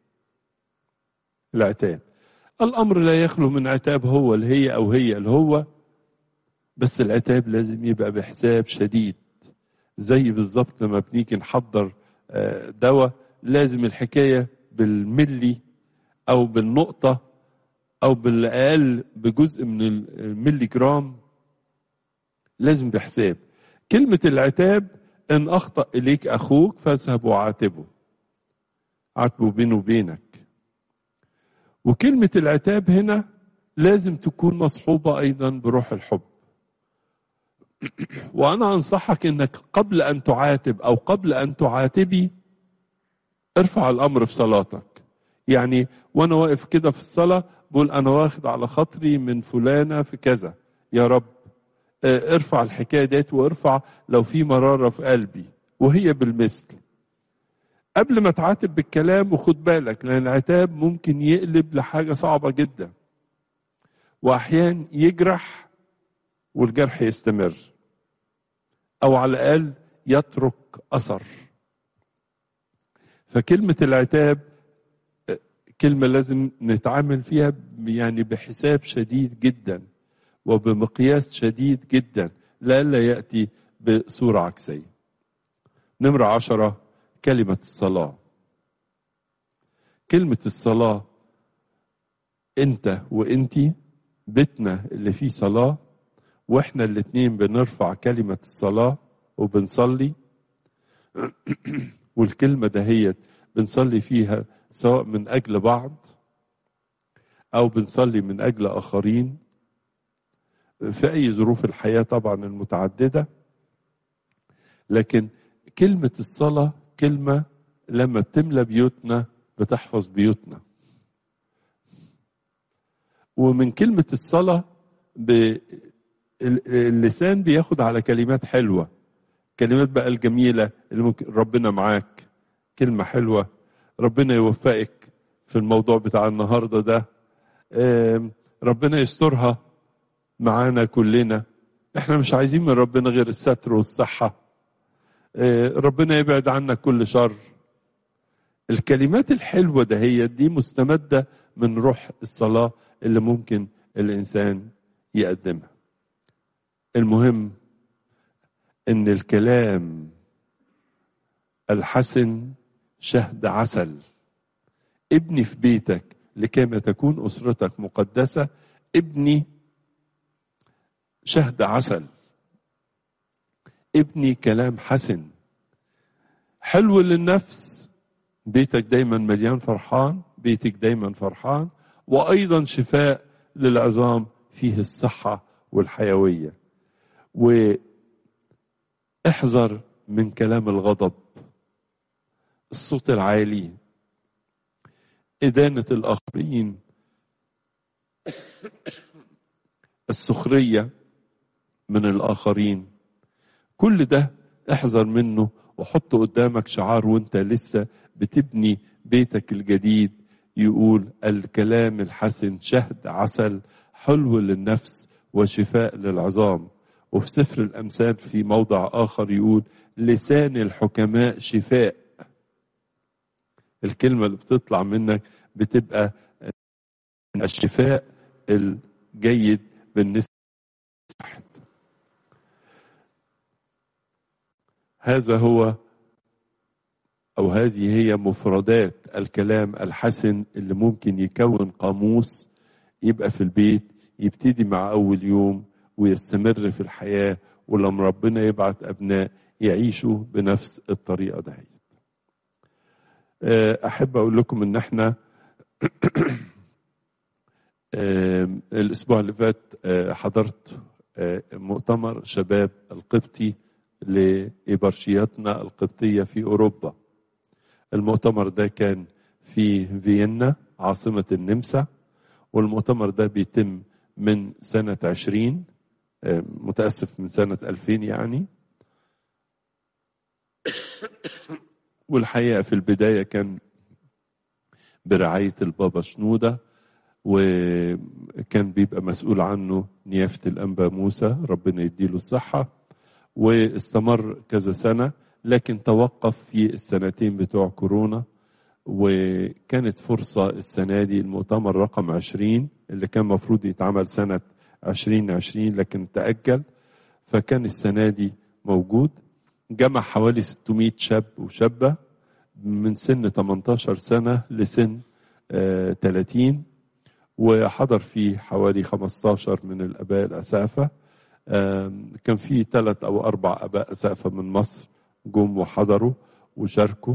العتاب الأمر لا يخلو من عتاب هو اللي هي أو هي اللي هو بس العتاب لازم يبقى بحساب شديد زي بالظبط لما بنيجي نحضر دواء لازم الحكاية بالملي أو بالنقطة أو بالأقل بجزء من الملي جرام لازم بحساب كلمة العتاب إن أخطأ إليك أخوك فاذهب وعاتبه عاتبه بينه وبينك وكلمة العتاب هنا لازم تكون مصحوبة أيضا بروح الحب وأنا أنصحك أنك قبل أن تعاتب أو قبل أن تعاتبي ارفع الأمر في صلاتك يعني وأنا واقف كده في الصلاة بقول أنا واخد على خاطري من فلانة في كذا يا رب ارفع الحكايه ديت وارفع لو في مراره في قلبي وهي بالمثل قبل ما تعاتب بالكلام وخد بالك لان العتاب ممكن يقلب لحاجه صعبه جدا واحيان يجرح والجرح يستمر او على الاقل يترك اثر فكلمه العتاب كلمه لازم نتعامل فيها يعني بحساب شديد جدا وبمقياس شديد جدا لئلا يأتي بصورة عكسية نمرة عشرة كلمة الصلاة كلمة الصلاة أنت وأنتي بيتنا اللي فيه صلاة واحنا الاتنين بنرفع كلمة الصلاة وبنصلي والكلمة دهيت بنصلي فيها سواء من أجل بعض أو بنصلي من أجل آخرين في أي ظروف الحياة طبعا المتعددة لكن كلمة الصلاة كلمة لما بتملى بيوتنا بتحفظ بيوتنا ومن كلمة الصلاة ب... اللسان بياخد على كلمات حلوة كلمات بقى الجميلة اللي ممكن ربنا معاك كلمة حلوة ربنا يوفقك في الموضوع بتاع النهاردة ده ربنا يسترها معانا كلنا احنا مش عايزين من ربنا غير الستر والصحة ربنا يبعد عنا كل شر الكلمات الحلوة ده هي دي مستمدة من روح الصلاة اللي ممكن الإنسان يقدمها المهم ان الكلام الحسن شهد عسل ابني في بيتك لكيما تكون اسرتك مقدسه ابني شهد عسل ابني كلام حسن حلو للنفس بيتك دايما مليان فرحان بيتك دايما فرحان وايضا شفاء للعظام فيه الصحه والحيويه واحذر من كلام الغضب الصوت العالي إدانة الآخرين السخرية من الآخرين كل ده احذر منه وحط قدامك شعار وانت لسه بتبني بيتك الجديد يقول الكلام الحسن شهد عسل حلو للنفس وشفاء للعظام وفي سفر الأمثال في موضع آخر يقول لسان الحكماء شفاء الكلمة اللي بتطلع منك بتبقى الشفاء الجيد بالنسبة لواحد هذا هو أو هذه هي مفردات الكلام الحسن اللي ممكن يكون قاموس يبقى في البيت يبتدي مع أول يوم ويستمر في الحياة ولما ربنا يبعت أبناء يعيشوا بنفس الطريقة دهيت أحب أقول لكم إن إحنا الأسبوع اللي فات حضرت مؤتمر شباب القبطي لإبرشياتنا القبطية في أوروبا المؤتمر ده كان في فيينا عاصمة النمسا والمؤتمر ده بيتم من سنة عشرين متأسف من سنة ألفين يعني والحقيقة في البداية كان برعاية البابا شنودة وكان بيبقى مسؤول عنه نيافة الأنبا موسى ربنا يديله الصحة واستمر كذا سنة لكن توقف في السنتين بتوع كورونا وكانت فرصة السنة دي المؤتمر رقم عشرين اللي كان مفروض يتعمل سنة عشرين عشرين لكن تأجل فكان السنة دي موجود جمع حوالي 600 شاب وشابة من سن 18 سنة لسن آه 30 وحضر فيه حوالي 15 من الآباء الأسافة آه كان في ثلاث أو أربع آباء أسافة من مصر جم وحضروا وشاركوا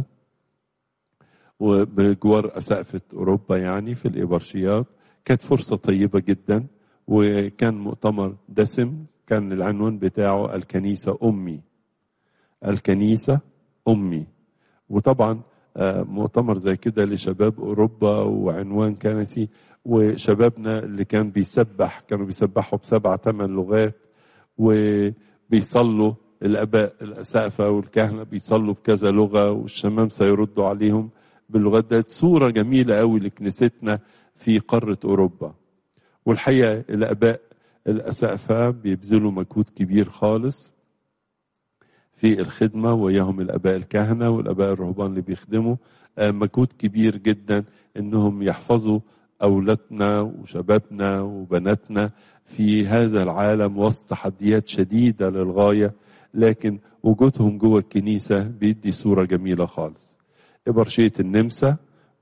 وبجوار أسقفة أوروبا يعني في الإبرشيات كانت فرصة طيبة جدا وكان مؤتمر دسم كان العنوان بتاعه الكنيسة أمي الكنيسة أمي وطبعا مؤتمر زي كده لشباب أوروبا وعنوان كنسي وشبابنا اللي كان بيسبح كانوا بيسبحوا بسبع ثمان لغات وبيصلوا الآباء الأسقفة والكهنة بيصلوا بكذا لغة والشمام سيردوا عليهم باللغات ديت صورة جميلة قوي لكنيستنا في قارة أوروبا والحقيقة الآباء الأسقفة بيبذلوا مجهود كبير خالص في الخدمة وياهم الآباء الكهنة والآباء الرهبان اللي بيخدموا مجهود كبير جدا إنهم يحفظوا أولادنا وشبابنا وبناتنا في هذا العالم وسط تحديات شديدة للغاية لكن وجودهم جوه الكنيسة بيدي صورة جميلة خالص إبرشية النمسا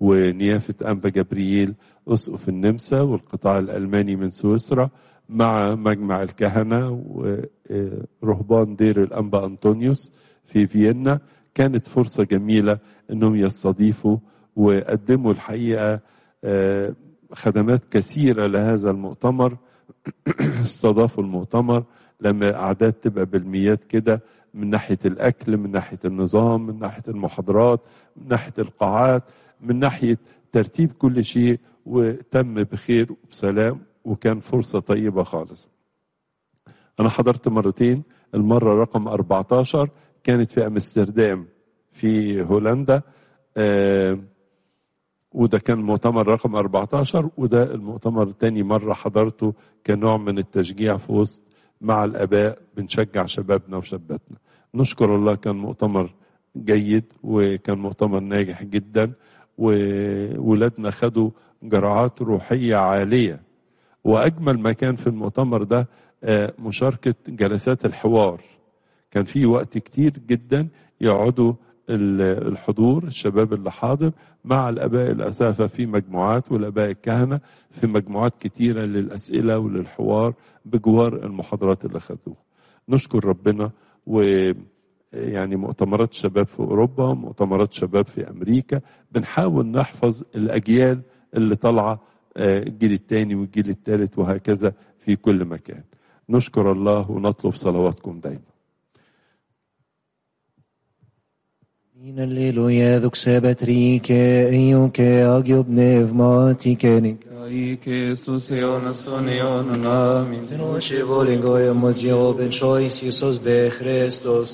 ونيافة أنبا جبريل أسقف النمسا والقطاع الألماني من سويسرا مع مجمع الكهنة ورهبان دير الأنبا أنطونيوس في فيينا كانت فرصة جميلة أنهم يستضيفوا وقدموا الحقيقة خدمات كثيرة لهذا المؤتمر استضافوا المؤتمر لما أعداد تبقى بالميات كده من ناحية الأكل من ناحية النظام من ناحية المحاضرات من ناحية القاعات من ناحية ترتيب كل شيء وتم بخير وبسلام وكان فرصة طيبة خالص أنا حضرت مرتين المرة رقم 14 كانت في أمستردام في هولندا آه وده كان مؤتمر رقم 14 وده المؤتمر تاني مرة حضرته كنوع من التشجيع في وسط مع الآباء بنشجع شبابنا وشاباتنا نشكر الله كان مؤتمر جيد وكان مؤتمر ناجح جدا وولادنا خدوا جرعات روحية عالية وأجمل ما كان في المؤتمر ده مشاركة جلسات الحوار كان في وقت كتير جدا يقعدوا الحضور الشباب اللي حاضر مع الاباء الاسافه في مجموعات والاباء الكهنه في مجموعات كتيره للاسئله وللحوار بجوار المحاضرات اللي خدوها. نشكر ربنا و يعني مؤتمرات شباب في اوروبا، مؤتمرات شباب في امريكا، بنحاول نحفظ الاجيال اللي طالعه الجيل الثاني والجيل الثالث وهكذا في كل مكان. نشكر الله ونطلب صلواتكم دايما. In alleluia duxebet rike iuke agiub nevmatikenik. Ike Iisus eonason eonon amin. Tenoce volingoia mogio ben chois Iisus be Christos.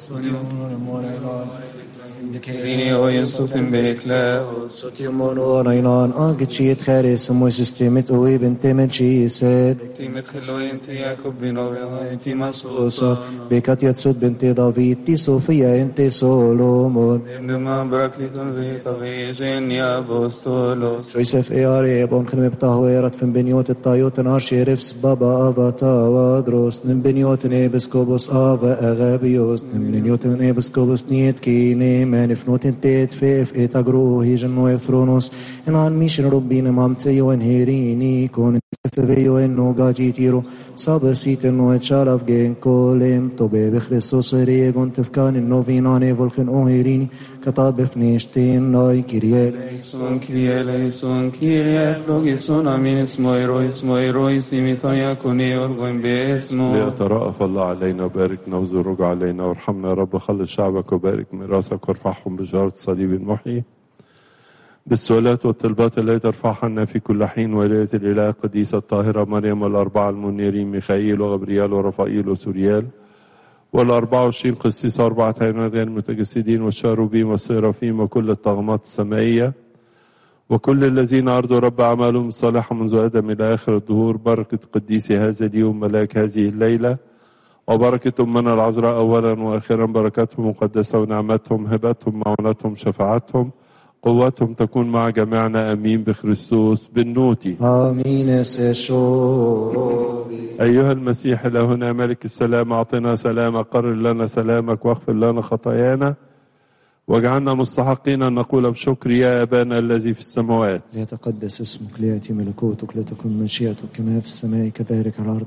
Vini o Iisus in bekleos. Sotimon orainan agitchiet charis mo systemet oi bentemen chised. Timet chelo inti Jakob bino inti Osa masusa. bekat yatsut bente David ti Sofia ente Solomon. Indema brakliton vita vigen apostolos. Joseph eare bon khnem btahwerat fin beniot الطايوت ناشيرفس بابا افاتا وادروس نم بنيوت نيبسكوبوس افا اغابيوس نم بنيوت نيبسكوبوس نيت كيني من فنوت تيت فيف ايتاغرو هيجن نو افرونوس ان عن ميشن ربين مامتي وانهيريني كون فيو انو غاجيتيرو صابر سيت انو اتشارف جين كولم توبي بخريستوس ريغون تفكان انو فيناني فولخن اوهيريني كتاب فنيشتين ناي كيريال Eleison, Kyrie eleison, Kyrie ephlogisson, amin ismo ero, ismo ero, isimiton yakuni orgoin besmo. ليترأف الله علينا وباركنا وزرج علينا وارحمنا يا رب خلص شعبك وبارك ميراثك وارفعهم بشارة الصليب المحيي بالسؤالات والطلبات التي ترفعها لنا في كل حين ولاية الإله القديسة الطاهرة مريم والأربعة المنيرين ميخائيل وغبريال ورفائيل وسوريال والأربعة وعشرين قسيس أربعة عينات غير متجسدين والشاروبيم والسيرافيم وكل الطغمات السمائية وكل الذين أرضوا رب أعمالهم الصالحة منذ آدم إلى آخر الدهور بركة قديس هذا اليوم ملاك هذه الليلة وبركة أمنا العذراء أولا وآخرا بركاتهم مقدسة ونعمتهم هبتهم معونتهم شفاعتهم قوتهم تكون مع جميعنا أمين بخريستوس بالنوتي آمين سشوبي أيها المسيح إلهنا ملك السلام أعطنا سلامك قرر لنا سلامك واغفر لنا خطايانا واجعلنا مستحقين أن نقول بشكر يا أبانا الذي في السماوات ليتقدس اسمك ليأتي ملكوتك لتكن مشيئتك كما في السماء كذلك على الأرض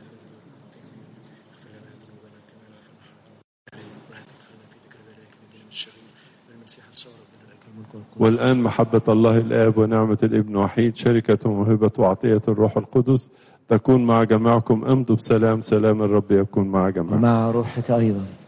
والآن محبة الله الآب ونعمة الابن وحيد شركة وموهبة وعطية الروح القدس تكون مع جميعكم امضوا بسلام سلام الرب يكون مع جميعكم ومع روحك أيضا